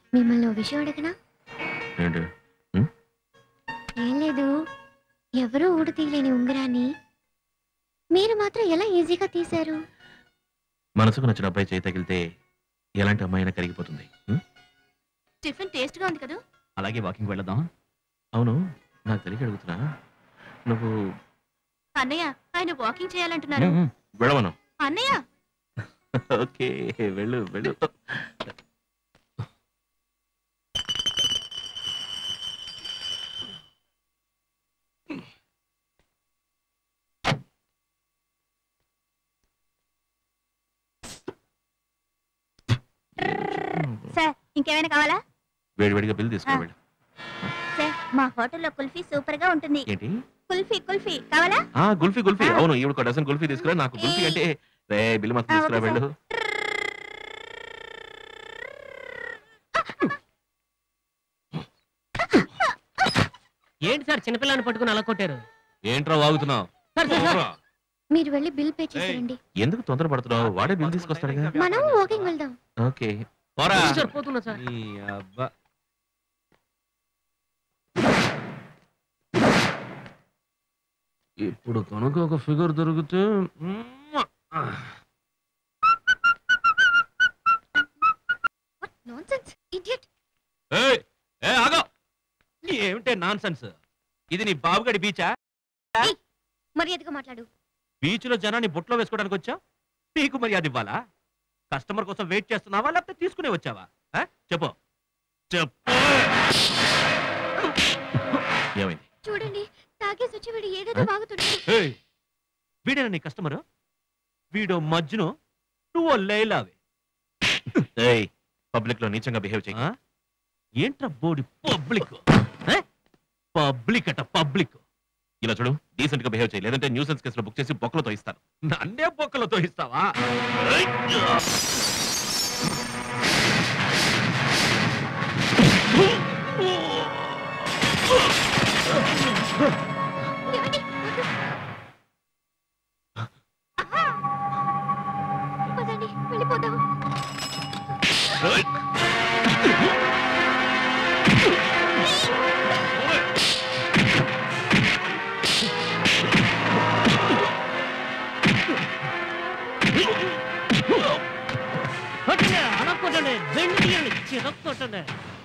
మిమ్మల్ని ఓ విషయం అడగనా ఏంటి ఏం లేదు ఎవరూ ఊడ తీయలేని ఉంగరాన్ని మీరు మాత్రం ఎలా ఈజీగా తీశారు మనసుకు నచ్చిన అబ్బాయి చేయి తగిలితే ఎలాంటి అమ్మాయినా కరిగిపోతుంది ఉం? టిఫిన్ టేస్ట్ గా ఉంది కదా అలాగే వాకింగ్ వెళ్దాం అవును నాకు తెలియక అడుగుతున్నా నువ్వు అన్నయ్య ఆయన వాకింగ్ చేయాలంటున్నారు ఉం, ఉం, వెళ్ళవను అన్నయ్య ఓకే వెళ్ళు వెళ్ళు సార్ ఇంకేమైనా కావాలా వేడివేడిగా బిల్ తీసుకో వెళ్ళు సార్ మా హోటల్లో కుల్ఫీ సూపర్ గా ఉంటుంది ఏంటి కుల్ఫీ కుల్ఫీ కావాలా ఆ గుల్ఫీ గుల్ఫీ ఆ. అవును ఈవిడ డజన్ గుల్ఫీ తీసుకురా నాకు గుల్ఫీ అంటే రే బిల్ మాత్రం ఆ, తీసుకురా ఓకే వెళ్ళు ఏంటి సార్ చిన్నపిల్లని పట్టుకుని అలా కొట్టారు ఏంట్రా వాగుతున్నావు సార్ సార్ సార్ మీరు వెళ్ళి బిల్ పే చేసేయండి ఎందుకు తొందర పడుతున్నావు వాడే బిల్ తీసుకొస్తాడుగా మనం వాకింగ్ వెళ్దాం ఓకే పోరా సరిపోతున్నా సార్ నీ అబ్బా ఇప్పుడు కనుక ఒక ఫిగర్ దొరికితే నాన్సెన్స్ ఇడియట్ ఆగో ఏమిటే నాన్ సెన్స్ ఇది నీ బాబుగడి బీచా మర్యాదగా మాట్లాడు బీచ్ లో జనాన్ని బుట్లో వేసుకోవడానికి వచ్చా నీకు మర్యాద ఇవ్వాలా కస్టమర్ కోసం వెయిట్ చేస్తున్నావా లేకపోతే తీసుకునే వచ్చావా ఆ? చెప్పు చెప్పు ఏమైంది చూడండి తాగేసి వచ్చి వీడు ఏదేదో వాగుతున్నాడు ఏయ్, వీడేనా నీ కస్టమర్ వీడో మజ్ను నువ్వు లైలావే ఏయ్ పబ్లిక్ లో నీచంగా బిహేవ్ చేయ ఏంట్రా బోడి పబ్లిక్ పబ్లిక్ అట పబ్లిక్ ఇలా చూడు డీసెంట్ గా బిహేవ్ చేయి లేదంటే న్యూసెన్స్ కేసులో బుక్ చేసి బొక్కలతో ఇస్తాను నన్నే బొక్కలతో ఇస్తావా ఏయ్! ఏమండి? ఆహా! పదండి వెళ్ళిపోదాం ఏయ్! కొట్టండి అలా కొట్టండి బెండ్ తీయండి చిరక్ కొట్టండి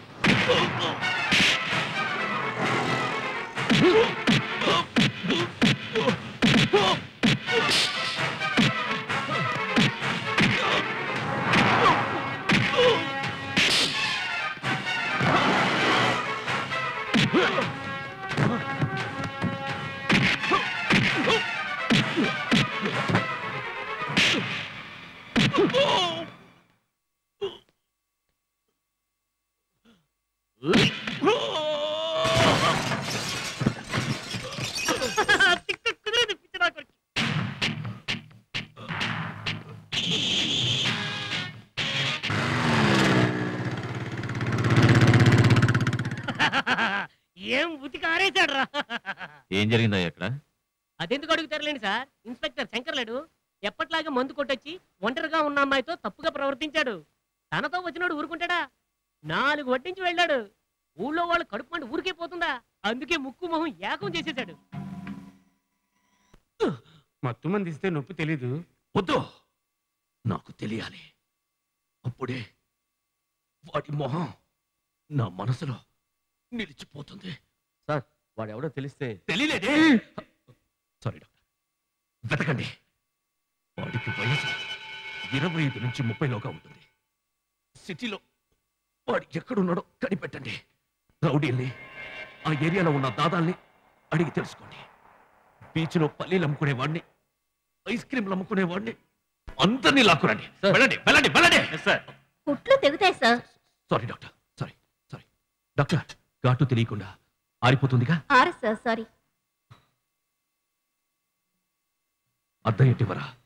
తిక్క కుదిరింది పిచ్చినా కొడుకు. ఏం ఉతికి ఆరేశాడు రా ఏం జరిగిందా అక్కడ అదెందుకు అడుగుతారులేండి సార్ ఇన్స్పెక్టర్ శంకర్లేడు ఎప్పట్లాగే మందు కొట్టొచ్చి ఒంటరిగా ఉన్న అమ్మాయితో తప్పుగా ప్రవర్తించాడు తనతో వచ్చినోడు ఊరుకుంటాడా నాలుగు వడ్డించి వెళ్ళాడు ఊళ్ళో వాళ్ళు కడుపు మండి ఊరికే పోతుందా అందుకే ముక్కు మొహం ఏకం చేసేశాడు మత్తు మంది ఇస్తే నొప్పి తెలీదు వద్దు నాకు తెలియాలి అప్పుడే వాడి మొహం నా మనసులో నిలిచిపోతుంది సార్ వాడు ఎవడో తెలిస్తే తెలియలేదే సారీ డాక్టర్ వెతకండి వాడికి వయసు ఇరవై ఐదు నుంచి ముప్పైలోగా ఉంటుంది సిటీలో వాడు ఎక్కడున్నాడో కనిపెట్టండి రౌడీల్ని ఆ ఏరియాలో ఉన్న దాదాల్ని అడిగి తెలుసుకోండి బీచ్లో పల్లీలు అమ్ముకునేవాడిని ఐస్ క్రీమ్లు అమ్ముకునేవాడిని అందరినీ లాక్కురండి వెళ్ళండి వెళ్ళండి వెళ్ళండి సార్ కుట్లు తెగుతాయి sir sorry doctor sorry sorry doctor ఘాటు తెలియకుండా ఆరిపోతుందిగా ఆర్ సార్ సారీ అర్థం ఏంటి వరా